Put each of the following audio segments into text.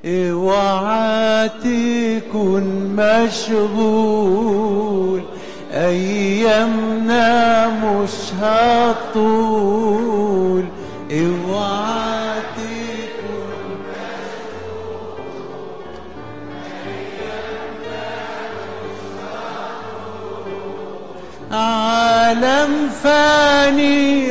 اوعى تكون مشغول ايامنا مش هطول اوعى تكون عالم فاني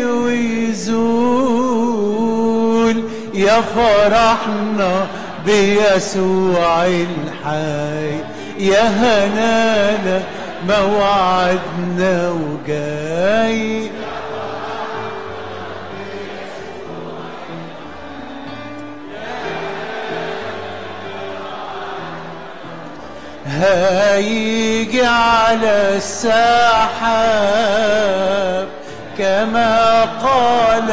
ويزول يا فرحنا بيسوع الحي يا هنانا موعدنا وجاي هيجي على السحاب كما قال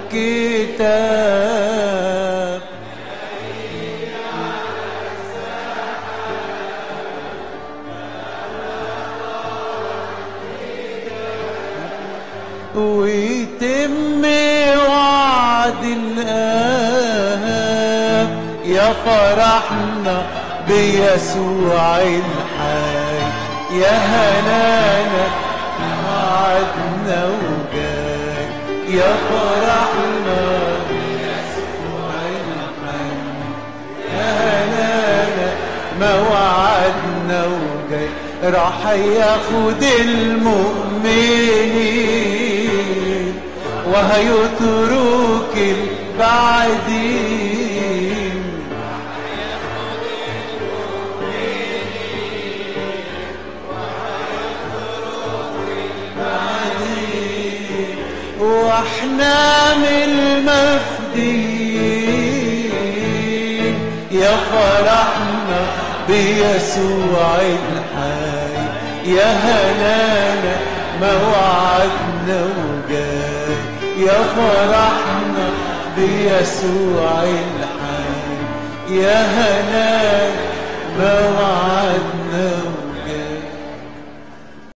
الكتاب ويتم وعد الآب يا فرحنا بيسوع الحي يا هنانا وعدنا وجاي يا فرحنا بيسوع الحي يا هنانا ما وعدنا وجاي راح ياخد المؤمنين وهيترك البعدين واحنا من المفديين يا فرحنا بيسوع الحي يا هنانا ما وعدنا وجاي يا فرحنا بيسوع الحي يا هنانا ما